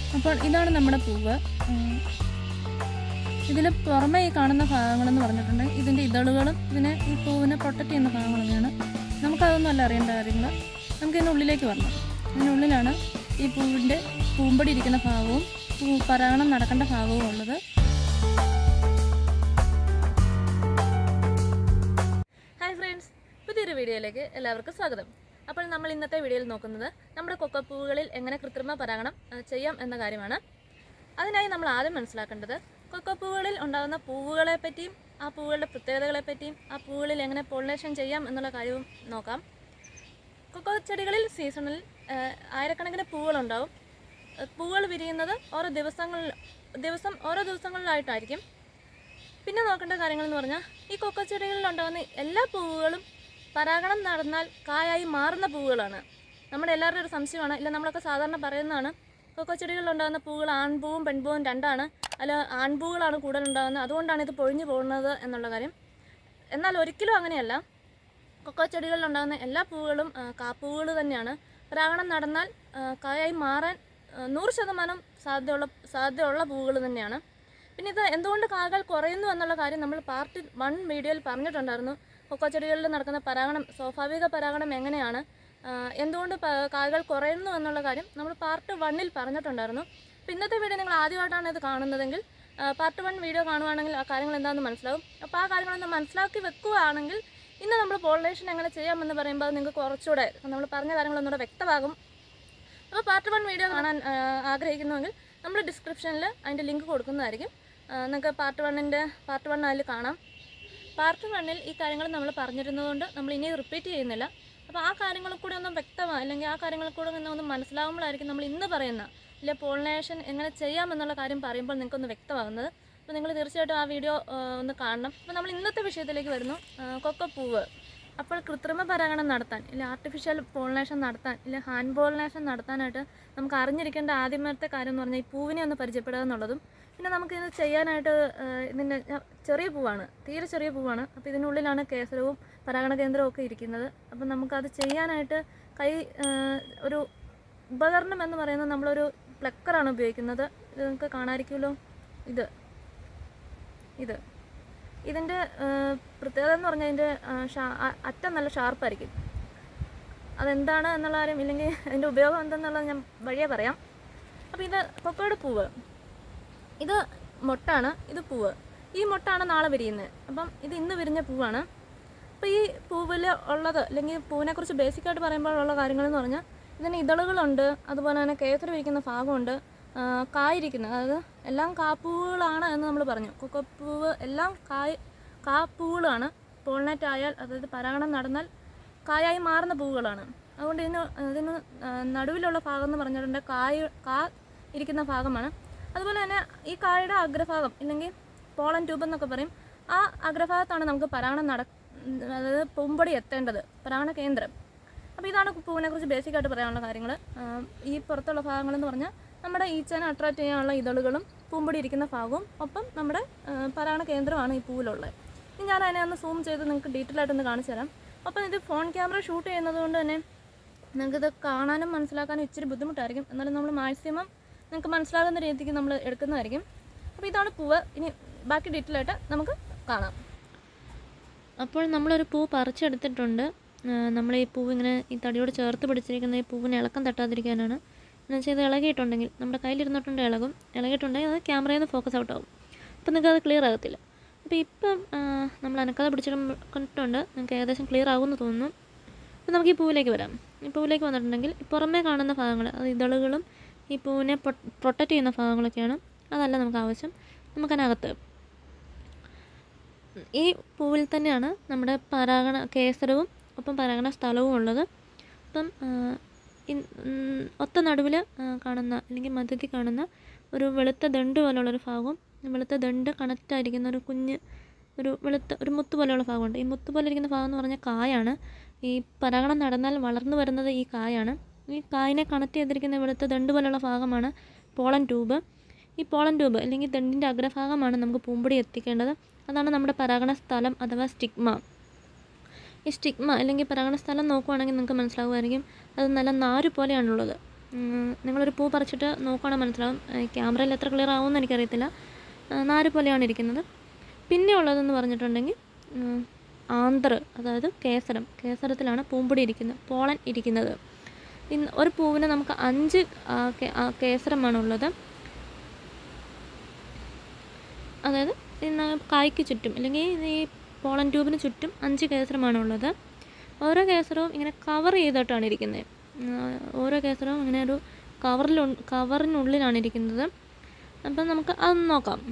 അപ്പോൾ ഇതാണ് നമ്മുടെ പൂവ് ഇതിൽ പുറമെ ഈ കാണുന്ന ഭാഗങ്ങളെന്ന് പറഞ്ഞിട്ടുണ്ട് ഇതിൻ്റെ ഇതളുകളും ഇതിനെ ഈ പൂവിനെ പ്രൊട്ടക്റ്റ് ചെയ്യുന്ന ഭാഗങ്ങൾ തന്നെയാണ് നമുക്കതൊന്നും അല്ല അറിയേണ്ട കാര്യങ്ങൾ നമുക്ക് ഇതിൻ്റെ ഉള്ളിലേക്ക് വരണം ഇതിനുള്ളിലാണ് ഈ പൂവിൻ്റെ പൂമ്പടി ഇരിക്കുന്ന ഭാഗവും പൂ പരാഗണം നടക്കേണ്ട ഭാഗവും ഉള്ളത് ഹായ് ഫ്രണ്ട്സ് പുതിയൊരു വീഡിയോയിലേക്ക് എല്ലാവർക്കും സ്വാഗതം അപ്പോൾ നമ്മൾ ഇന്നത്തെ വീഡിയോയിൽ നോക്കുന്നത് നമ്മുടെ കൊക്കപ്പൂവുകളിൽ എങ്ങനെ കൃത്രിമ പരാഗണം ആ, ചെയ്യാം എന്ന കാര്യമാണ് അതിനായി നമ്മൾ ആദ്യം മനസ്സിലാക്കേണ്ടത് കൊക്കപ്പൂവുകളിൽ ഉണ്ടാകുന്ന പൂവുകളെ പറ്റിയും ആ പൂവുകളുടെ പ്രത്യേകതകളെ പറ്റിയും ആ പൂവുകളിൽ എങ്ങനെ പോളിനേഷൻ ചെയ്യാം എന്നുള്ള കാര്യവും നോക്കാം കൊക്കോ ചെടികളിൽ സീസണിൽ ആ, ആയിരക്കണക്കിന് പൂവുകളുണ്ടാവും ആ, പൂവുകൾ വിരിയുന്നത് ഓരോ ദിവസങ്ങളിൽ ദിവസം ഓരോ ദിവസങ്ങളിലായിട്ടായിരിക്കും പിന്നെ നോക്കേണ്ട കാര്യങ്ങൾ എന്ന് പറഞ്ഞാൽ ഈ കൊക്കോ ചെടികളിൽ ഉണ്ടാകുന്ന എല്ലാ പൂവുകളും പരാഗണം നടന്നാൽ കായായി മാറുന്ന പൂവുകളാണ് നമ്മുടെ എല്ലാവരുടെയും ഒരു സംശയമാണ് ഇല്ല നമ്മളൊക്കെ സാധാരണ പറയുന്നതാണ് കൊക്കോ ചെടികളിൽ ഉണ്ടാകുന്ന പൂവുകൾ ആൺപൂവും പെൺപൂവും രണ്ടാണ് അല്ല ആൺപൂവുകളാണ് കൂടുതൽ ഉണ്ടാകുന്നത് അതുകൊണ്ടാണ് ഇത് പൊഴിഞ്ഞു പോകുന്നത് എന്നുള്ള കാര്യം എന്നാൽ ഒരിക്കലും അങ്ങനെയല്ല കൊക്കോ ചെടികളിൽ ഉണ്ടാകുന്ന എല്ലാ പൂവുകളും ആ, കാപ്പൂവുകൾ തന്നെയാണ് പരാഗണം നടന്നാൽ ആ, കായായി മാറാൻ ആ, നൂറ് ശതമാനം സാധ്യതയുള്ള സാധ്യതയുള്ള പൂവുകൾ തന്നെയാണ് പിന്നെ ഇത് എന്തുകൊണ്ട് കാകൾ കുറയുന്നു എന്നുള്ള കാര്യം നമ്മൾ പാർട്ട് വൺ വീഡിയോയിൽ പറഞ്ഞിട്ടുണ്ടായിരുന്നു കൊക്കോ ചെടികളിൽ നടക്കുന്ന പരാഗണം സ്വാഭാവിക പരാഗണം എങ്ങനെയാണ് ആ, എന്തുകൊണ്ട് പ- കാകൾ കുറയുന്നു എന്നുള്ള കാര്യം നമ്മൾ പാർട്ട് വണ്ണിൽ പറഞ്ഞിട്ടുണ്ടായിരുന്നു അപ്പോൾ ഇന്നത്തെ വീഡിയോ നിങ്ങൾ ആദ്യമായിട്ടാണ് ഇത് കാണുന്നതെങ്കിൽ പാർട്ട് വൺ വീഡിയോ കാണുവാണെങ്കിൽ ആ കാര്യങ്ങൾ എന്താണെന്ന് മനസ്സിലാവും അപ്പോൾ ആ കാര്യങ്ങളൊന്ന് മനസ്സിലാക്കി വെക്കുകയാണെങ്കിൽ ഇന്ന് നമ്മൾ പോളിനേഷൻ എങ്ങനെ ചെയ്യാമെന്ന് പറയുമ്പോൾ അത് നിങ്ങൾക്ക് കുറച്ചുകൂടെ നമ്മൾ പറഞ്ഞ കാര്യങ്ങളൊന്നുകൂടെ വ്യക്തമാകും അപ്പോൾ പാർട്ട് വൺ വീഡിയോ കാണാൻ ആ, ആഗ്രഹിക്കുന്നുവെങ്കിൽ നമ്മൾ ഡിസ്ക്രിപ്ഷനിൽ അതിൻ്റെ ലിങ്ക് കൊടുക്കുന്നതായിരിക്കും ആ, നിങ്ങൾക്ക് പാർട്ട് വണ്ണിൻ്റെ പാർട്ട് വൺ അതിൽ കാണാം പാർട്ട് വണ്ണിൽ ഈ കാര്യങ്ങൾ നമ്മൾ പറഞ്ഞിരുന്നതുകൊണ്ട് നമ്മൾ ഇനി റിപ്പീറ്റ് ചെയ്യുന്നില്ല അപ്പോൾ ആ കാര്യങ്ങൾ കൂടെ ഒന്ന് വ്യക്തമായി അല്ലെങ്കിൽ ആ കാര്യങ്ങൾ കൂടെ ഒന്ന് ഒന്ന് മനസ്സിലാവുമ്പോഴായിരിക്കും നമ്മൾ ഇന്ന് പറയുന്ന ഇല്ല പോളിനേഷൻ എങ്ങനെ ചെയ്യാമെന്നുള്ള കാര്യം പറയുമ്പോൾ നിങ്ങൾക്കൊന്ന് വ്യക്തമാകുന്നത് അപ്പോൾ നിങ്ങൾ തീർച്ചയായിട്ടും ആ വീഡിയോ ആ, ഒന്ന് കാണണം അപ്പോൾ നമ്മൾ ഇന്നത്തെ വിഷയത്തിലേക്ക് വരുന്നു ആ, കൊക്കപ്പൂവ് അപ്പോൾ കൃത്രിമ പരാഗണം നടത്താൻ ഇല്ല ആർട്ടിഫിഷ്യൽ പോളിനേഷൻ നടത്താൻ ഇല്ല ഹാൻഡ് പോളിനേഷൻ നടത്താനായിട്ട് നമുക്ക് അറിഞ്ഞിരിക്കേണ്ട ആദ്യമത്തെ കാര്യം എന്ന് പറഞ്ഞാൽ ഈ പൂവിനെ ഒന്ന് പരിചയപ്പെടുക എന്നുള്ളതും പിന്നെ നമുക്ക് ഇത് ചെയ്യാനായിട്ട് ആ, ഇതിൻ്റെ ഞാൻ- ചെറിയ പൂവാണ് തീരെ ചെറിയ പൂവാണ് അപ്പോൾ ഇതിനുള്ളിലാണ് കേസരവും പരാഗണ കേന്ദ്രവും ഒക്കെ ഇരിക്കുന്നത് അപ്പം നമുക്കത് ചെയ്യാനായിട്ട് കൈ ആ, ഒരു ഉപകരണം എന്ന് പറയുന്നത് നമ്മളൊരു പ്ലക്കറാണ് ഉപയോഗിക്കുന്നത് ഇത് നിങ്ങൾക്ക് കാണാതിരിക്കുമല്ലോ ഇത് ഇത് ഇതിൻ്റെ പ്രത്യേകത എന്ന് പറഞ്ഞാൽ ഇതിൻ്റെ ആ, ഷാ- അ- അറ്റം നല്ല ഷാർപ്പായിരിക്കും അതെന്താണ് എന്നുള്ള കാര്യം ഇല്ലെങ്കിൽ അതിൻ്റെ ഉപയോഗം എന്തെന്നുള്ളത് ഞാൻ വഴിയെ പറയാം അപ്പോൾ ഇത് കൊക്കോയുടെ പൂവ് ഇത് മൊട്ടാണ് ഇത് പൂവ് ഈ മൊട്ടാണ് നാളെ വിരിയുന്നത് അപ്പം ഇത് ഇന്ന് വിരിഞ്ഞ പൂവാണ് അപ്പോൾ ഈ പൂവിൽ ഉള്ളത് അല്ലെങ്കിൽ പൂവിനെക്കുറിച്ച് ബേസിക്കായിട്ട് പറയുമ്പോഴുള്ള കാര്യങ്ങളെന്ന് പറഞ്ഞാൽ ഇതിന് ഇതളുകളുണ്ട് അതുപോലെ തന്നെ കേസർ വിരിക്കുന്ന ഭാഗമുണ്ട് ആ, കായിരിക്കുന്ന അതായത് എല്ലാം കാപ്പൂവുകളാണ് എന്ന് നമ്മൾ പറഞ്ഞു കൊക്കപ്പൂവ് എല്ലാം കായ് കാപ്പൂവുകളാണ് പോളിനേറ്റ് ആയാൽ അതായത് പരാഗണം നടന്നാൽ കായായി മാറുന്ന പൂവുകളാണ് അതുകൊണ്ട് ഇതിന് ഇതിന് ആ, നടുവിലുള്ള ഭാഗം എന്ന് പറഞ്ഞിട്ടുണ്ട് കായ് കാ ഇരിക്കുന്ന ഭാഗമാണ് അതുപോലെ തന്നെ ഈ കായയുടെ അഗ്രഭാഗം ഇല്ലെങ്കിൽ പോളൻ ട്യൂബ് എന്നൊക്കെ പറയും ആ അഗ്രഭാഗത്താണ് നമുക്ക് പരാഗണം നട അതായത് പൂമ്പൊടി എത്തേണ്ടത് പരാഗണ കേന്ദ്രം അപ്പോൾ ഇതാണ് പൂവിനെ കുറിച്ച് ബേസിക്കായിട്ട് പറയാനുള്ള കാര്യങ്ങൾ ഈ പുറത്തുള്ള ഭാഗങ്ങളെന്ന് പറഞ്ഞാൽ നമ്മുടെ ഈച്ചനെ അട്രാക്റ്റ് ചെയ്യാനുള്ള ഇതളുകളും പൂമ്പൊടി ഇരിക്കുന്ന ഭാഗവും ഒപ്പം നമ്മുടെ ആ, പരാഗണ കേന്ദ്രമാണ് ഈ പൂവിലുള്ളത് ഇനി ഞാൻ അതിനെ ഒന്ന് സൂം ചെയ്ത് നിങ്ങൾക്ക് ഡീറ്റെയിൽ ആയിട്ടൊന്ന് കാണിച്ചു തരാം ഒപ്പം ഇത് ഫോൺ ക്യാമറ ഷൂട്ട് ചെയ്യുന്നത് കൊണ്ട് തന്നെ നിങ്ങൾക്കിത് കാണാനും മനസ്സിലാക്കാനും ഇച്ചിരി ബുദ്ധിമുട്ടായിരിക്കും എന്നാലും നമ്മൾ മാക്സിമം നിങ്ങൾക്ക് മനസ്സിലാകുന്ന രീതിക്ക് നമ്മൾ എടുക്കുന്നതായിരിക്കും അപ്പോൾ ഇതാണ് പൂവ് ഇനി ബാക്കി ഡീറ്റെയിൽ ആയിട്ട് നമുക്ക് കാണാം അപ്പോൾ നമ്മളൊരു പൂ പറിച്ചെടുത്തിട്ടുണ്ട് ആ, നമ്മൾ ഈ പൂവ് ഇങ്ങനെ ഈ തടിയോട് ചേർത്ത് പിടിച്ചിരിക്കുന്ന ഈ പൂവിന് ഇളക്കം തട്ടാതിരിക്കാനാണ് എന്ന് വെച്ചാൽ ഇത് ഇളകിയിട്ടുണ്ടെങ്കിൽ നമ്മുടെ കയ്യിലിരുന്നിട്ടുണ്ട് ഇളകും ഇളകിയിട്ടുണ്ടെങ്കിൽ അത് ക്യാമറയിൽ നിന്ന് ഫോക്കസ് ഔട്ട് ആവും അപ്പോൾ നിങ്ങൾക്ക് അത് ക്ലിയർ ആകത്തില്ല അപ്പോൾ ഇപ്പം ആ, നമ്മൾ അനക്കാതെ പിടിച്ചിട്ടുണ്ട് നിങ്ങൾക്ക് ഏകദേശം ക്ലിയർ ആകുമെന്ന് തോന്നുന്നു അപ്പോൾ നമുക്ക് ഈ പൂവിലേക്ക് വരാം ഈ പൂവിലേക്ക് വന്നിട്ടുണ്ടെങ്കിൽ ഈ പുറമേ കാണുന്ന ഭാഗങ്ങൾ അത് ഇതളുകളും ഈ പൂവിനെ പ്രൊട്ടക്റ്റ് ചെയ്യുന്ന ഭാഗങ്ങളൊക്കെയാണ് അതല്ല നമുക്ക് ആവശ്യം നമുക്കതിനകത്ത് ഈ പൂവിൽ തന്നെയാണ് നമ്മുടെ പരാഗണ കേസരവും ഒപ്പം പരാഗണ സ്ഥലവും ഉള്ളത് അപ്പം ആ, ഇൻ- ഉം, ഒത്ത നടുവിൽ കാണുന്ന അല്ലെങ്കിൽ മധ്യത്തിൽ കാണുന്ന ഒരു വെളുത്ത ദണ്ട് പോലെയുള്ളൊരു ഭാഗവും വെളുത്ത ദണ്ട് കണക്റ്റ് ആയിരിക്കുന്ന ഒരു കുഞ്ഞ് ഒരു വെളുത്ത ഒരു മുത്ത് പോലെയുള്ള ഭാഗമുണ്ട് ഈ മുത്ത് പോലെ ഇരിക്കുന്ന ഭാഗം എന്ന് പറഞ്ഞാൽ കായാണ് ഈ പരാഗണം നടന്നാൽ വളർന്നു വരുന്നത് ഈ കായാണ് ഈ കായിനെ കണക്ട് ചെയ്തിരിക്കുന്ന വെളുത്ത ദണ്ട് പോലെയുള്ള ഭാഗമാണ് പോളൻ ട്യൂബ് ഈ പോളൻ ട്യൂബ് അല്ലെങ്കിൽ ദണ്ടിൻ്റെ അഗ്രഭാഗമാണ് നമുക്ക് പൂമ്പൊടി എത്തിക്കേണ്ടത് അതാണ് നമ്മുടെ പരാഗണ സ്ഥലം അഥവാ സ്റ്റിഗ്മ ഈ സ്റ്റിഗ്മ അല്ലെങ്കിൽ പരാഗണ സ്ഥലം നോക്കുവാണെങ്കിൽ നിങ്ങൾക്ക് മനസ്സിലാവുമായിരിക്കും അത് നല്ല നാര് പോലെയാണുള്ളത് ഉം, നിങ്ങളൊരു പൂ പറിച്ചിട്ട് നോക്കുകയാണെങ്കിൽ മനസ്സിലാവും ഈ ക്യാമറയിൽ എത്ര ക്ലിയർ ആവുമെന്ന് എനിക്കറിയത്തില്ല ആ, നാര് പോലെയാണ് ഇരിക്കുന്നത് പിന്നെ ഉള്ളതെന്ന് പറഞ്ഞിട്ടുണ്ടെങ്കിൽ ഉം, ആന്തർ അതായത് കേസരം കേസരത്തിലാണ് പൂമ്പൊടി ഇരിക്കുന്നത് പോളൻ ഇരിക്കുന്നത് ഇന്ന് ഒരു പൂവിന് നമുക്ക് അഞ്ച് ആ, കേ- ആ, കേസരമാണുള്ളത് അതായത് ഇന്ന് കായ്ക്ക് ചുറ്റും അല്ലെങ്കിൽ ഈ പോളൻ ട്യൂബിന് ചുറ്റും അഞ്ച് കേസരമാണുള്ളത് ഓരോ കേസരവും ഇങ്ങനെ കവർ ചെയ്തിട്ടാണ് ഇരിക്കുന്നത് ഓരോ കേസരവും ഇങ്ങനെ ഒരു കവറിൽ കവറിനുള്ളിലാണ് ഇരിക്കുന്നത് അപ്പം നമുക്ക് അത് നോക്കാം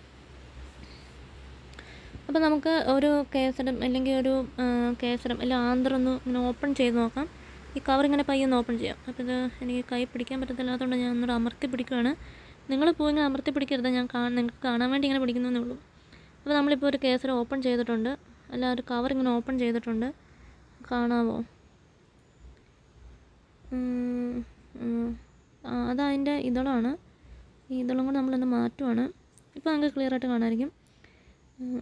അപ്പോൾ നമുക്ക് ഒരു കേസരം അല്ലെങ്കിൽ ഒരു ആ, കേസരം അല്ലെങ്കിൽ ആന്തരം ഒന്ന് ഇങ്ങനെ ഓപ്പൺ ചെയ്ത് നോക്കാം ഈ കവർ ഇങ്ങനെ പയ്യെ ഒന്ന് ഓപ്പൺ ചെയ്യാം അപ്പോൾ ഇത് എനിക്ക് കൈ പിടിക്കാൻ പറ്റത്തില്ലാത്തതുകൊണ്ട് ഞാൻ ഒന്നുകൂടെ അമർത്തി പിടിക്കുകയാണ് നിങ്ങൾ പോയി ഇങ്ങനെ അമർത്തി പിടിക്കരുത് ഞാൻ കാ നിങ്ങൾക്ക് കാണാൻ വേണ്ടി ഇങ്ങനെ പിടിക്കുന്നതേ ഉള്ളൂ അപ്പോൾ നമ്മളിപ്പോൾ ഒരു കേസരം ഓപ്പൺ ചെയ്തിട്ടുണ്ട് അല്ല ഒരു കവർ ഇങ്ങനെ ഓപ്പൺ ചെയ്തിട്ടുണ്ട് കാണാമോ ഉം, ഉം. ആ, അതതിൻ്റെ ഇതളാണ് ഈ ഇതളും കൂടെ നമ്മളൊന്ന് മാറ്റുവാണ് ഇപ്പോൾ നമുക്ക് ക്ലിയർ ആയിട്ട് കാണാമായിരിക്കും ഉം.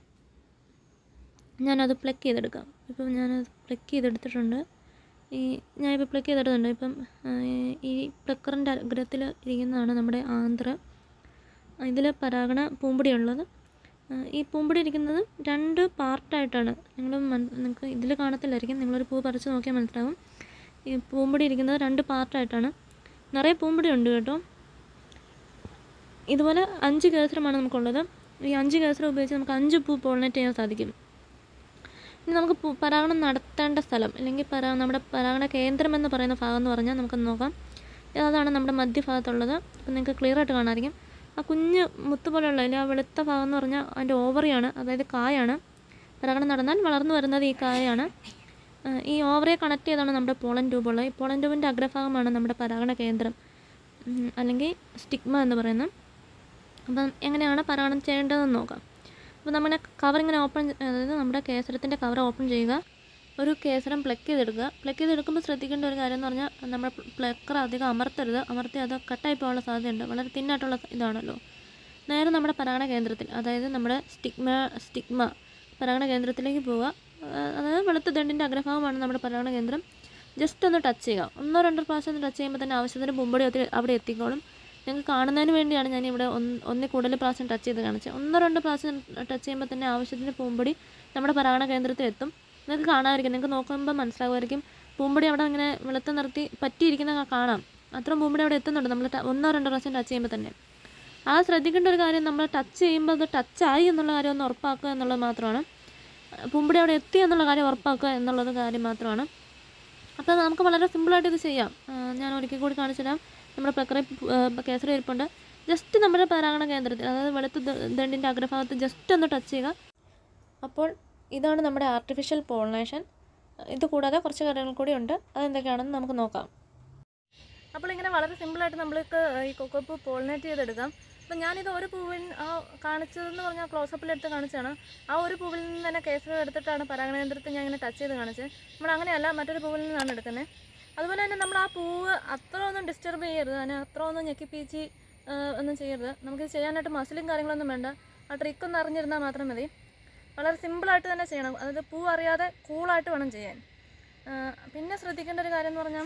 ഞാനത് പ്ലക്ക് ചെയ്തെടുക്കാം ഇപ്പം ഞാനത് പ്ലക്ക് ചെയ്തെടുത്തിട്ടുണ്ട് ഈ ഞാനിപ്പോൾ പ്ലക്ക് ചെയ്തെടുത്തിട്ടുണ്ട് ഇപ്പം ആ, ഈ പ്ലക്കറിൻ്റെ അഗ്രത്തിൽ ഇരിക്കുന്നതാണ് നമ്മുടെ ആന്ധ്ര ഇതിൽ പരാഗണ പൂമ്പൊടി ഉള്ളത് ആ, ഈ പൂമ്പൊടി ഇരിക്കുന്നത് രണ്ട് പാർട്ടായിട്ടാണ് നിങ്ങൾ നിങ്ങൾക്ക് ഇതിൽ കാണത്തില്ലായിരിക്കും നിങ്ങളൊരു പൂ പറിച്ച് നോക്കിയാൽ മനസ്സിലാവും ഈ പൂമ്പൊടി ഇരിക്കുന്നത് രണ്ട് പാർട്ടായിട്ടാണ് നിറയെ പൂമ്പൊടി ഉണ്ട് കേട്ടോ ഇതുപോലെ അഞ്ച് കേസരമാണ് നമുക്കുള്ളത് ഈ അഞ്ച് കേസരം ഉപയോഗിച്ച് നമുക്ക് അഞ്ച് പൂ പോളിനേറ്റ് ചെയ്യാൻ സാധിക്കും ഇനി നമുക്ക് പു- പരാഗണം നടത്തേണ്ട സ്ഥലം അല്ലെങ്കിൽ പരാ നമ്മുടെ പരാഗണ കേന്ദ്രം എന്ന് പറയുന്ന ഭാഗം എന്ന് പറഞ്ഞാൽ നമുക്കൊന്ന് നോക്കാം അതാണ് നമ്മുടെ മധ്യഭാഗത്തുള്ളത് അപ്പം നിങ്ങൾക്ക് ക്ലിയർ ആയിട്ട് കാണാമായിരിക്കും ആ കുഞ്ഞ് മുത്ത് പോലെയുള്ള അല്ലെങ്കിൽ ആ വെളുത്ത ഭാഗം എന്ന് പറഞ്ഞാൽ അതിൻ്റെ ഓവറിയാണ് അതായത് കായാണ് പരാഗണം നടന്നാൽ വളർന്നു വരുന്നത് ഈ കായാണ് ആ, ഈ ഓവറിയെ കണക്ട് ചെയ്താണ് നമ്മുടെ പോളൻ ട്യൂബുള്ളത് ഈ പോളൻ ട്യൂബിൻ്റെ അഗ്രഭാഗമാണ് നമ്മുടെ പരാഗണ കേന്ദ്രം ഉം, അല്ലെങ്കിൽ സ്റ്റിഗ്മ എന്ന് പറയുന്നത് അപ്പം എങ്ങനെയാണ് പരാഗണം ചെയ്യേണ്ടതെന്ന് നോക്കാം അപ്പോൾ നമ്മുടെ കവർ ഇങ്ങനെ ഓപ്പൺ അതായത് നമ്മുടെ കേസരത്തിൻ്റെ കവർ ഓപ്പൺ ചെയ്യുക ഒരു കേസരം പ്ലക്ക് ചെയ്തെടുക്കുക പ്ലക്ക് ചെയ്തെടുക്കുമ്പോൾ ശ്രദ്ധിക്കേണ്ട ഒരു കാര്യം എന്ന് പറഞ്ഞാൽ നമ്മുടെ പ്ലക്കർ അധികം അമർത്തരുത് അമർത്തി അത് കട്ടായി പോകാനുള്ള സാധ്യതയുണ്ട് വളരെ തിന്നായിട്ടുള്ള ഇതാണല്ലോ നേരെ നമ്മുടെ പരാഗണ കേന്ദ്രത്തിൽ അതായത് നമ്മുടെ സ്റ്റിഗ്മ സ്റ്റിഗ്മ പരാഗണ കേന്ദ്രത്തിലേക്ക് പോവുക ആ, അതായത് വെളുത്ത ദണ്ടിൻ്റെ അഗ്രഭാഗമാണ് നമ്മുടെ പരാഗണ കേന്ദ്രം ജസ്റ്റ് ഒന്ന് ടച്ച് ചെയ്യുക ഒന്നോ രണ്ടോ പ്രാവശ്യം ഒന്ന് ടച്ച് ചെയ്യുമ്പോൾ തന്നെ ആവശ്യത്തിന് മുമ്പടി ഒത്തിരി അവിടെ എത്തിക്കോളും നിങ്ങൾക്ക് കാണുന്നതിന് വേണ്ടിയാണ് ഞാൻ ഇവിടെ ഒന്ന് ഒന്നിൽ കൂടുതൽ പ്രാവശ്യം ടച്ച് ചെയ്ത് കാണിച്ചത് ഒന്നോ രണ്ടോ പ്രാവശ്യം ടച്ച് ചെയ്യുമ്പോൾ തന്നെ ആവശ്യത്തിന് പൂമ്പൊടി നമ്മുടെ പരാഗണ കേന്ദ്രത്തിൽ എത്തും നിങ്ങൾക്ക് കാണാമായിരിക്കും നിങ്ങൾക്ക് നോക്കുമ്പോൾ മനസ്സിലാകുമായിരിക്കും പൂമ്പൊടി അവിടെ ഇങ്ങനെ വെളുത്ത നിർത്തി പറ്റിയിരിക്കുന്ന കാണാം അത്രയും പൂമ്പൊടി അവിടെ എത്തുന്നുണ്ട് നമ്മൾ ട- ഒന്നോ രണ്ടോ പ്രാവശ്യം ടച്ച് ചെയ്യുമ്പോൾ തന്നെ ആ ശ്രദ്ധിക്കേണ്ട ഒരു കാര്യം നമ്മൾ ടച്ച് ചെയ്യുമ്പോൾ അത് ടച്ചായി എന്നുള്ള കാര്യം ഒന്ന് ഉറപ്പാക്കുക എന്നുള്ളത് മാത്രമാണ് പൂമ്പൊടി അവിടെ എത്തി എന്നുള്ള കാര്യം ഉറപ്പാക്കുക എന്നുള്ളത് കാര്യം മാത്രമാണ് അപ്പോൾ നമുക്ക് വളരെ സിമ്പിളായിട്ട് ഇത് ചെയ്യാം ആ, ഞാൻ ഒരിക്കൽ കൂടി കാണിച്ചുതരാം നമ്മുടെ പ്രക്രിയ കേസരി ഇരിപ്പുണ്ട് ജസ്റ്റ് നമ്മുടെ പരാഗണ കേന്ദ്രത്തിൽ അതായത് വെളുത്ത ദ- ദണ്ടിൻ്റെ അഗ്രഭാഗത്ത് ജസ്റ്റ് ഒന്ന് ടച്ച് ചെയ്യുക അപ്പോൾ ഇതാണ് നമ്മുടെ ആർട്ടിഫിഷ്യൽ പോളിനേഷൻ ഇത് കൂടാതെ കുറച്ച് കാര്യങ്ങൾ കൂടി ഉണ്ട് അതെന്തൊക്കെയാണെന്ന് നമുക്ക് നോക്കാം അപ്പോൾ ഇങ്ങനെ വളരെ സിമ്പിളായിട്ട് നമ്മൾക്ക് ഈ കൊക്കോപ്പൂ പോളിനേറ്റ് ചെയ്തെടുക്കാം അപ്പം ഞാനിത് ഒരു പൂവിൻ ആ കാണിച്ചതെന്ന് പറഞ്ഞാൽ ക്ലോസപ്പിലെടുത്ത് കാണിച്ചാണ് ആ ഒരു പൂവിൽ നിന്ന് തന്നെ കേസരം എടുത്തിട്ടാണ് പരാഗണേന്ദ്രത്തിൽ ഞാൻ ഇങ്ങനെ ടച്ച് ചെയ്ത് കാണിച്ചത് നമ്മൾ അങ്ങനെയല്ല മറ്റൊരു പൂവിൽ നിന്നാണ് എടുക്കുന്നത് അതുപോലെ തന്നെ നമ്മൾ ആ പൂവ് അത്ര ഒന്നും ഡിസ്റ്റർബ് ചെയ്യരുത് അതിനെ അത്ര ഒന്നും ഞെക്കിപ്പീച്ചി ആ, ഒന്നും ചെയ്യരുത് നമുക്ക് ചെയ്യാനായിട്ട് മസിലും കാര്യങ്ങളൊന്നും വേണ്ട ആ ട്രിക്കൊന്ന് അറിഞ്ഞിരുന്നാൽ മാത്രം മതി വളരെ സിമ്പിളായിട്ട് തന്നെ ചെയ്യണം അതായത് പൂ അറിയാതെ കൂളായിട്ട് വേണം ചെയ്യാൻ ആ, പിന്നെ ശ്രദ്ധിക്കേണ്ട ഒരു കാര്യം എന്ന് പറഞ്ഞാൽ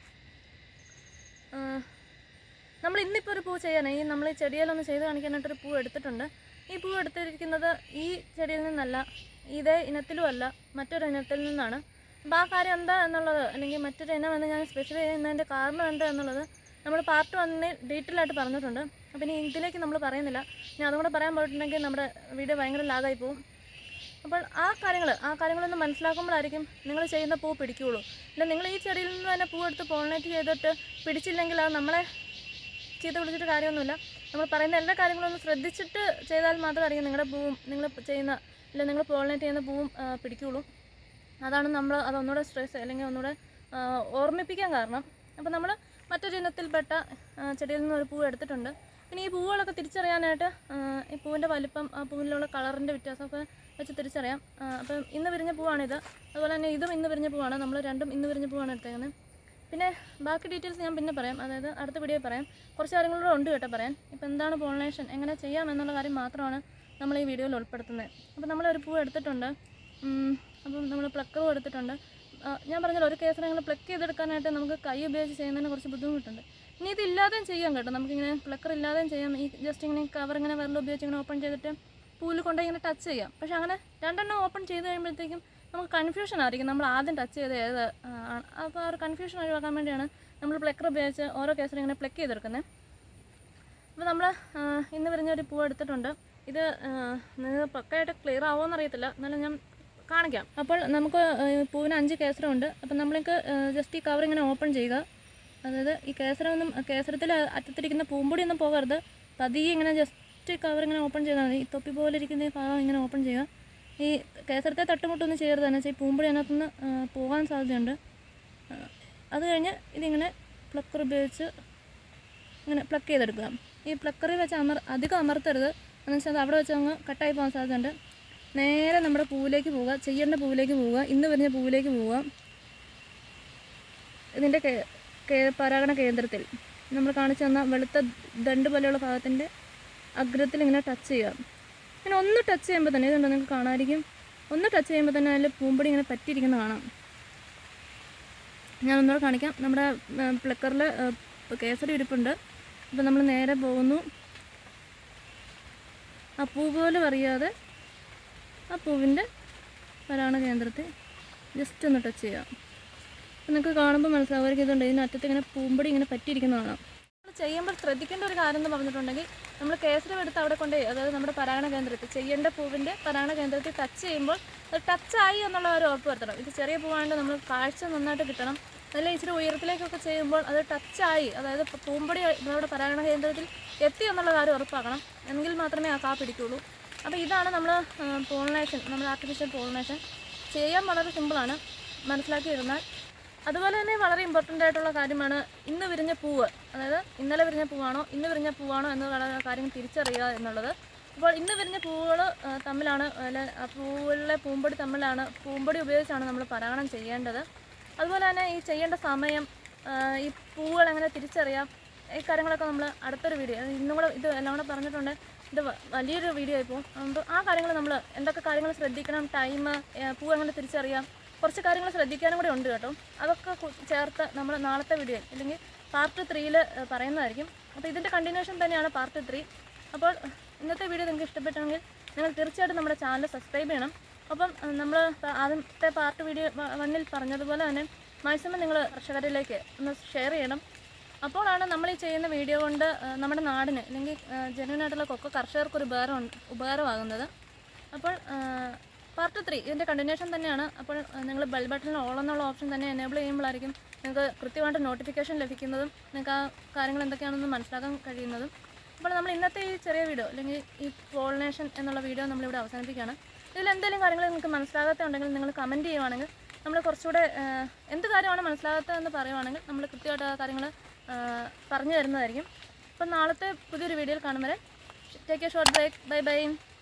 നമ്മൾ ഇന്നിപ്പോൾ ഒരു പൂ ചെയ്യാൻ ഈ നമ്മൾ ഈ ചെടിയിലൊന്ന് ചെയ്ത് കാണിക്കാനായിട്ടൊരു പൂ എടുത്തിട്ടുണ്ട് ഈ പൂ എടുത്തിരിക്കുന്നത് ഈ ചെടിയിൽ നിന്നല്ല ഇതേ ഇനത്തിലും അല്ല മറ്റൊരു ഇനത്തിൽ നിന്നാണ് അപ്പോൾ ആ കാര്യം എന്താ എന്നുള്ളത് അല്ലെങ്കിൽ മറ്റൊരു ഇനം എന്ന് ഞാൻ സ്പെസിഫൈ ചെയ്യുന്നതിൻ്റെ കാരണം എന്താ എന്നുള്ളത് നമ്മൾ പാർട്ട് വണ്ണിൽ ഡീറ്റെയിൽ ആയിട്ട് പറഞ്ഞിട്ടുണ്ട് അപ്പോൾ ഇനി ഇതിലേക്ക് നമ്മൾ പറയുന്നില്ല ഇനി അതും കൂടെ പറയാൻ പോയിട്ടുണ്ടെങ്കിൽ നമ്മുടെ വീഡിയോ ഭയങ്കര ലാഗായി പോകും അപ്പോൾ ആ കാര്യങ്ങൾ ആ കാര്യങ്ങളൊന്ന് മനസ്സിലാക്കുമ്പോഴായിരിക്കും നിങ്ങൾ ചെയ്യുന്ന പൂ പിടിക്കുകയുള്ളൂ ഇല്ല നിങ്ങൾ ഈ ചെടിയിൽ നിന്ന് തന്നെ പൂ എടുത്ത് പോളിനേറ്റ് ചെയ്തിട്ട് പിടിച്ചില്ലെങ്കിൽ അത് നമ്മളെ ചീത്ത വിളിച്ചിട്ട് കാര്യമൊന്നുമില്ല നമ്മൾ പറയുന്ന എല്ലാ കാര്യങ്ങളും ഒന്ന് ശ്രദ്ധിച്ചിട്ട് ചെയ്താൽ മാത്രമായിരിക്കും നിങ്ങളുടെ പൂവും നിങ്ങൾ ചെയ്യുന്ന ഇല്ല നിങ്ങൾ പോളിനേറ്റ് ചെയ്യുന്ന പൂവും ആ, പിടിക്കുകയുള്ളൂ അതാണ് നമ്മൾ അത് ഒന്നുകൂടെ സ്ട്രെസ് അല്ലെങ്കിൽ ഒന്നുകൂടെ ആ, ഓർമ്മിപ്പിക്കാൻ കാരണം അപ്പോൾ നമ്മൾ മറ്റൊരു ഇനത്തിൽപ്പെട്ട ആ, ചെടിയിൽ നിന്ന് ഒരു പൂ എടുത്തിട്ടുണ്ട് പിന്നെ ഈ പൂവുകളൊക്കെ തിരിച്ചറിയാനായിട്ട് ആ, ഈ പൂവിൻ്റെ വലിപ്പം ആ പൂവിലുള്ള കളറിൻ്റെ വ്യത്യാസമൊക്കെ വെച്ച് തിരിച്ചറിയാം ആ, അപ്പം ഇന്ന് വിരിഞ്ഞ പൂവാണിത് അതുപോലെ തന്നെ ഇതും ഇന്ന് വിരിഞ്ഞ പൂവാണ് നമ്മൾ രണ്ടും ഇന്ന് വിരിഞ്ഞ പൂവാണ് എടുത്തേക്കുന്നത് പിന്നെ ബാക്കി ഡീറ്റെയിൽസ് ഞാൻ പിന്നെ പറയാം അതായത് അടുത്ത വീഡിയോയിൽ പറയാം കുറച്ച് കാര്യങ്ങളൂടെ ഉണ്ട് കേട്ടോ പറയാൻ ഇപ്പോൾ എന്താണ് പോളിനേഷൻ എങ്ങനെ ചെയ്യാം എന്നുള്ള കാര്യം മാത്രമാണ് നമ്മൾ ഈ വീഡിയോയിൽ ഉൾപ്പെടുത്തുന്നത് അപ്പോൾ നമ്മളൊരു പൂ എടുത്തിട്ടുണ്ട് ഉം, അപ്പം നമ്മൾ പ്ലക്കറും എടുത്തിട്ടുണ്ട് ആ, ഞാൻ പറഞ്ഞല്ലോ ഒരു കേസിനെ അങ്ങനെ പ്ലക്ക് ചെയ്തെടുക്കാനായിട്ട് നമുക്ക് കൈ ഉപയോഗിച്ച് ചെയ്യുന്നതിന് കുറച്ച് ബുദ്ധിമുട്ടുണ്ട് ഇനി ഇതില്ലാതെയും ചെയ്യാം കേട്ടോ നമുക്കിങ്ങനെ പ്ലക്കർ ഇല്ലാതെയും ചെയ്യാം ഈ ജസ്റ്റ് ഇങ്ങനെ കവർ ഇങ്ങനെ വെള്ളം ഉപയോഗിച്ച് ഇങ്ങനെ ഓപ്പൺ ചെയ്തിട്ട് പൂവിൽ കൊണ്ടുപോയി ഇങ്ങനെ ടച്ച് ചെയ്യാം പക്ഷെ അങ്ങനെ രണ്ടെണ്ണം ഓപ്പൺ ചെയ്ത് കഴിയുമ്പോഴത്തേക്കും നമുക്ക് കൺഫ്യൂഷൻ ആയിരിക്കും നമ്മൾ ആദ്യം ടച്ച് ചെയ്ത് ഏത് ആ, ആണ് അപ്പോൾ ആ ഒരു കൺഫ്യൂഷൻ ഒഴിവാക്കാൻ വേണ്ടിയാണ് നമ്മൾ പ്ലക്കർ ഉപയോഗിച്ച് ഓരോ കേസിലും ഇങ്ങനെ പ്ലക്ക് ചെയ്തെടുക്കുന്നത് അപ്പോൾ നമ്മൾ ഇന്ന് വിരിഞ്ഞ ഒരു പൂവ് എടുത്തിട്ടുണ്ട് ഇത് നിങ്ങൾ പക്കയായിട്ട് ക്ലിയർ ആവുമോ അറിയത്തില്ല എന്നാലും ഞാൻ കാണിക്കാം അപ്പോൾ നമുക്ക് ആ, ഈ പൂവിന് അഞ്ച് കേസരമുണ്ട് അപ്പം നമ്മൾക്ക് ജസ്റ്റ് ഈ കവർ ഇങ്ങനെ ഓപ്പൺ ചെയ്യുക അതായത് ഈ കേസരമൊന്നും കേസരത്തിൽ അറ്റത്തിരിക്കുന്ന പൂമ്പൊടി ഒന്നും പോകരുത് പതിയെ ഇങ്ങനെ ജസ്റ്റ് കവർ ഇങ്ങനെ ഓപ്പൺ ചെയ്താൽ മതി ഈ തൊപ്പി പോലെ ഇരിക്കുന്ന ഈ ഭാഗം ഇങ്ങനെ ഓപ്പൺ ചെയ്യുക ഈ കേസരത്തെ തട്ടുമുട്ടൊന്നും ചെയ്യരുത് എന്ന് വെച്ചാൽ ഈ പൂമ്പൊടി അതിനകത്തുനിന്ന് ആ, പോകാൻ സാധ്യതയുണ്ട് ആ, അത് കഴിഞ്ഞ് ഇതിങ്ങനെ പ്ലക്കർ ഉപയോഗിച്ച് ഇങ്ങനെ പ്ലക്ക് ചെയ്തെടുക്കുക ഈ പ്ലക്കറിൽ വെച്ച് അമർ അധികം അമർത്തരുത് എന്ന് വെച്ചാൽ അത് അവിടെ വെച്ച് അങ്ങ് കട്ടായി പോകാൻ സാധ്യതയുണ്ട് നേരെ നമ്മുടെ പൂവിലേക്ക് പോവുക ചെയ്യേണ്ട പൂവിലേക്ക് പോവുക ഇന്ന് വരുന്ന പൂവിലേക്ക് പോവുക ഇതിൻ്റെ കേ- കേ- പരാഗണ കേന്ദ്രത്തിൽ നമ്മൾ കാണിച്ചു തന്ന വെളുത്ത ദണ്ട് പോലെയുള്ള ഭാഗത്തിൻ്റെ അഗ്രത്തിൽ ഇങ്ങനെ ടച്ച് ചെയ്യുക ഇങ്ങനെ ഒന്ന് ടച്ച് ചെയ്യുമ്പോൾ തന്നെ ഇതുണ്ടോ നിങ്ങൾക്ക് കാണാമായിരിക്കും ഒന്ന് ടച്ച് ചെയ്യുമ്പോൾ തന്നെ അതിൽ പൂമ്പൊടി ഇങ്ങനെ പറ്റിയിരിക്കുന്ന കാണാം ഞാൻ ഒന്നുകൂടെ കാണിക്കാം നമ്മുടെ പ്ലക്കറിൽ കേസരി ഇരിപ്പുണ്ട് അപ്പോൾ നമ്മൾ നേരെ പോകുന്നു ആ പൂ പോലും അറിയാതെ ആ പൂവിൻ്റെ പരാണ കേന്ദ്രത്തെ ജസ്റ്റ് ഒന്ന് ടച്ച് ചെയ്യാം അപ്പോൾ നിങ്ങൾക്ക് കാണുമ്പോൾ മനസ്സിലാവുമായിരിക്കും ഇതുണ്ട് ഇതിനറ്റത്ത് ഇങ്ങനെ പൂമ്പൊടി ഇങ്ങനെ പറ്റിയിരിക്കുന്ന കാണാം നമ്മൾ ചെയ്യുമ്പോൾ ശ്രദ്ധിക്കേണ്ട ഒരു കാര്യം എന്ന് പറഞ്ഞിട്ടുണ്ടെങ്കിൽ നമ്മൾ കേസരം എടുത്ത് അവിടെ കൊണ്ട് അതായത് നമ്മുടെ പരാഗണ കേന്ദ്രത്തിൽ ചെയ്യേണ്ട പൂവിൻ്റെ പരാഗണ കേന്ദ്രത്തിൽ ടച്ച് ചെയ്യുമ്പോൾ അത് ടച്ചായി എന്നുള്ള ഒരു ഉറപ്പ് വരുത്തണം ഇത് ചെറിയ പൂവാണ്ട് നമ്മൾ കാഴ്ച നന്നായിട്ട് കിട്ടണം നല്ല ഇച്ചിരി ഉയരത്തിലേക്കൊക്കെ ചെയ്യുമ്പോൾ അത് ടച്ചായി അതായത് പ- പൂമ്പൊടി നമ്മുടെ പരാഗണ കേന്ദ്രത്തിൽ എത്തി എന്നുള്ള കാര്യം ഉറപ്പാക്കണം എങ്കിൽ മാത്രമേ ആ കാ പിടിക്കുള്ളൂ അപ്പോൾ ഇതാണ് നമ്മൾ പോളിനേഷൻ നമ്മൾ ആർട്ടിഫിഷ്യൽ പോളിനേഷൻ ചെയ്യാൻ വളരെ സിമ്പിളാണ് മനസ്സിലാക്കിയിരുന്നാൽ അതുപോലെ തന്നെ വളരെ ഇമ്പോർട്ടൻ്റ് ആയിട്ടുള്ള കാര്യമാണ് ഇന്ന് വിരിഞ്ഞ പൂവ് അതായത് ഇന്നലെ വിരിഞ്ഞ പൂവാണോ ഇന്ന് വിരിഞ്ഞ പൂവാണോ എന്നുള്ള കാര്യം തിരിച്ചറിയുക എന്നുള്ളത് അപ്പോൾ ഇന്ന് വിരിഞ്ഞ പൂവുകൾ തമ്മിലാണ് അല്ല ആ പൂവിലെ പൂമ്പൊടി തമ്മിലാണ് പൂമ്പൊടി ഉപയോഗിച്ചാണ് നമ്മൾ പരാഗണം ചെയ്യേണ്ടത് അതുപോലെ തന്നെ ഈ ചെയ്യേണ്ട സമയം ആ, ഈ പൂവുകൾ എങ്ങനെ തിരിച്ചറിയാം ഈ കാര്യങ്ങളൊക്കെ നമ്മൾ അടുത്തൊരു വീഡിയോ അത് ഇന്നും കൂടെ ഇത് എല്ലാം കൂടെ പറഞ്ഞിട്ടുണ്ട് ഇത് വ- വലിയൊരു വീഡിയോ ആയിപ്പോൾ അതുകൊണ്ട് ആ കാര്യങ്ങൾ നമ്മൾ എന്തൊക്കെ കാര്യങ്ങൾ ശ്രദ്ധിക്കണം ടൈം പൂ എങ്ങനെ തിരിച്ചറിയാം കുറച്ച് കാര്യങ്ങൾ ശ്രദ്ധിക്കാനും കൂടെ ഉണ്ട് കേട്ടോ അതൊക്കെ കു- ചേർത്ത് നമ്മൾ നാളത്തെ വീഡിയോയിൽ അല്ലെങ്കിൽ പാർട്ട് ത്രീയിൽ പറയുന്നതായിരിക്കും അപ്പോൾ ഇതിൻ്റെ കണ്ടിന്യൂഷൻ തന്നെയാണ് പാർട്ട് ത്രീ അപ്പോൾ ഇന്നത്തെ വീഡിയോ നിങ്ങൾക്ക് ഇഷ്ടപ്പെട്ടെങ്കിൽ നിങ്ങൾ തീർച്ചയായിട്ടും നമ്മുടെ ചാനൽ സബ്സ്ക്രൈബ് ചെയ്യണം അപ്പം നമ്മൾ ആദ്യത്തെ പാർട്ട് വീഡിയോ വണ്ണിൽ പറഞ്ഞതുപോലെ തന്നെ മാക്സിമം നിങ്ങൾ കർഷകരിലേക്ക് ഒന്ന് ഷെയർ ചെയ്യണം അപ്പോഴാണ് നമ്മൾ ഈ ചെയ്യുന്ന വീഡിയോ കൊണ്ട് ആ, നമ്മുടെ നാടിന് അല്ലെങ്കിൽ ജനുവനായിട്ടുള്ള കൊക്ക കർഷകർക്ക് ഒരു ഉപകാരം ഉണ്ട്- ഉപകാരമാകുന്നത് അപ്പോൾ പാർട്ട് ത്രീ ഇതിൻ്റെ കണ്ടിന്യൂഷൻ തന്നെയാണ് അപ്പോൾ നിങ്ങൾ ബെൽ ബട്ടണിൽ ഓൾ എന്നുള്ള ഓപ്ഷൻ തന്നെ എനേബിൾ ചെയ്യുമ്പോഴായിരിക്കും നിങ്ങൾക്ക് കൃത്യമായിട്ട് നോട്ടിഫിക്കേഷൻ ലഭിക്കുന്നതും നിങ്ങൾക്ക് ആ കാര്യങ്ങൾ എന്തൊക്കെയാണെന്ന് മനസ്സിലാക്കാൻ കഴിയുന്നതും അപ്പോൾ നമ്മൾ ഇന്നത്തെ ഈ ചെറിയ വീഡിയോ അല്ലെങ്കിൽ ഈ പോളിനേഷൻ എന്നുള്ള വീഡിയോ നമ്മളിവിടെ അവസാനിപ്പിക്കുകയാണ് ഇതിൽ എന്തെങ്കിലും കാര്യങ്ങൾ നിങ്ങൾക്ക് മനസ്സിലാകാത്തുണ്ടെങ്കിൽ നിങ്ങൾ കമൻറ്റ് ചെയ്യുവാണെങ്കിൽ നമ്മൾ കുറച്ചുകൂടെ ആ, എന്ത് കാര്യമാണ് മനസ്സിലാകാത്തതെന്ന് പറയുവാണെങ്കിൽ നമ്മൾ കൃത്യമായിട്ട് ആ കാര്യങ്ങൾ പറഞ്ഞു തരുന്നതായിരിക്കും അപ്പം നാളത്തെ പുതിയൊരു വീഡിയോയിൽ കാണും വരെ take a short break bye by